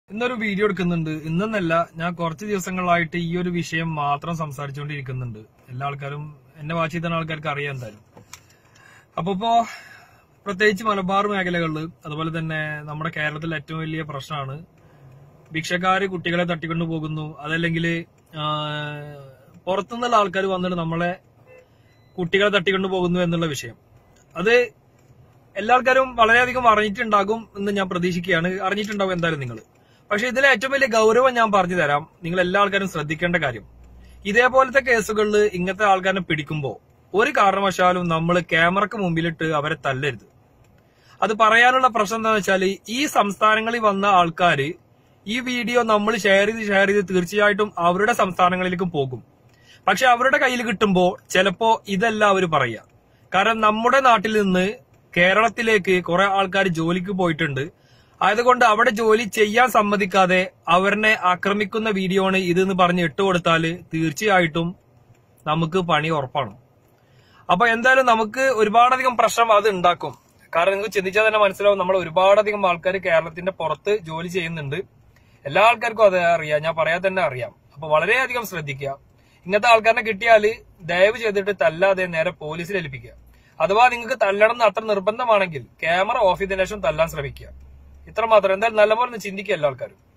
ഇന്നൊരു വീഡിയോ എടുക്കുന്നുണ്ട് ഇന്നെന്നല്ല ഞാൻ കുറച്ച് ദിവസങ്ങളായിട്ട് ഈ ഒരു വിഷയം മാത്രം സംസാരിച്ചുകൊണ്ടിരിക്കുന്നുണ്ട് എല്ലാ ആൾക്കാരും എന്നെ വാച്ച് ചെയ്ത ആൾക്കാർക്ക് അറിയാം എന്തായാലും അപ്പൊ ഇപ്പോ പ്രത്യേകിച്ച് മലബാർ മേഖലകളിൽ അതുപോലെ തന്നെ നമ്മുടെ കേരളത്തിലെ ഏറ്റവും വലിയ പ്രശ്നമാണ് ഭിക്ഷക്കാര് കുട്ടികളെ തട്ടിക്കൊണ്ടു പോകുന്നു അതല്ലെങ്കിൽ പുറത്തുനിന്നുള്ള ആൾക്കാർ വന്നിട്ട് നമ്മളെ കുട്ടികളെ തട്ടിക്കൊണ്ടു പോകുന്നു എന്നുള്ള വിഷയം അത് എല്ലാ ആൾക്കാരും വളരെയധികം അറിഞ്ഞിട്ടുണ്ടാകും എന്ന് ഞാൻ പ്രതീക്ഷിക്കുകയാണ് അറിഞ്ഞിട്ടുണ്ടാകും എന്തായാലും നിങ്ങൾ പക്ഷെ ഇതിലെ ഏറ്റവും വലിയ ഗൗരവം ഞാൻ പറഞ്ഞു തരാം നിങ്ങൾ എല്ലാ ആൾക്കാരും ശ്രദ്ധിക്കേണ്ട കാര്യം ഇതേപോലത്തെ കേസുകളിൽ ഇങ്ങനത്തെ ആൾക്കാരെ പിടിക്കുമ്പോൾ ഒരു കാരണവശാലും നമ്മൾ ക്യാമറക്ക് മുമ്പിലിട്ട് അവരെ തല്ലരുത് അത് പറയാനുള്ള പ്രശ്നം എന്താണെന്ന് വെച്ചാൽ ഈ സംസ്ഥാനങ്ങളിൽ വന്ന ആൾക്കാര് ഈ വീഡിയോ നമ്മൾ ഷെയർ ചെയ്ത് ഷെയർ ചെയ്ത് തീർച്ചയായിട്ടും അവരുടെ സംസ്ഥാനങ്ങളിലേക്കും പോകും പക്ഷെ അവരുടെ കയ്യിൽ കിട്ടുമ്പോൾ ചിലപ്പോ ഇതല്ല അവർ പറയുക കാരണം നമ്മുടെ നാട്ടിൽ നിന്ന് കേരളത്തിലേക്ക് കുറെ ആൾക്കാർ ജോലിക്ക് പോയിട്ടുണ്ട് ആയതുകൊണ്ട് അവിടെ ജോലി ചെയ്യാൻ സമ്മതിക്കാതെ അവരെ ആക്രമിക്കുന്ന വീഡിയോ ആണ് ഇതെന്ന് പറഞ്ഞ് ഇട്ട് കൊടുത്താല് തീർച്ചയായിട്ടും നമുക്ക് പണി ഉറപ്പാണ് അപ്പൊ എന്തായാലും നമുക്ക് ഒരുപാടധികം പ്രശ്നം അത് ഉണ്ടാക്കും കാരണം നിങ്ങൾക്ക് ചിന്തിച്ചാൽ തന്നെ മനസ്സിലാവും നമ്മൾ ഒരുപാടധികം ആൾക്കാർ കേരളത്തിന്റെ പുറത്ത് ജോലി ചെയ്യുന്നുണ്ട് എല്ലാ ആൾക്കാർക്കും അത് അറിയാം ഞാൻ പറയാതെ തന്നെ അറിയാം അപ്പൊ വളരെയധികം ശ്രദ്ധിക്കുക ഇങ്ങനത്തെ ആൾക്കാരെ കിട്ടിയാല് ദയവ് ചെയ്തിട്ട് തല്ലാതെ നേരെ പോലീസിൽ ഏൽപ്പിക്കുക അഥവാ നിങ്ങൾക്ക് തല്ലണം എന്ന് അത്ര നിർബന്ധമാണെങ്കിൽ ക്യാമറ ഓഫ് ചെയ്തതിനു ശേഷം തല്ലാൻ ശ്രമിക്കുക ഇത്ര മാത്രം എന്തായാലും നല്ലപോലെ ഒന്ന് ചിന്തിക്കുക എല്ലാ ആൾക്കാരും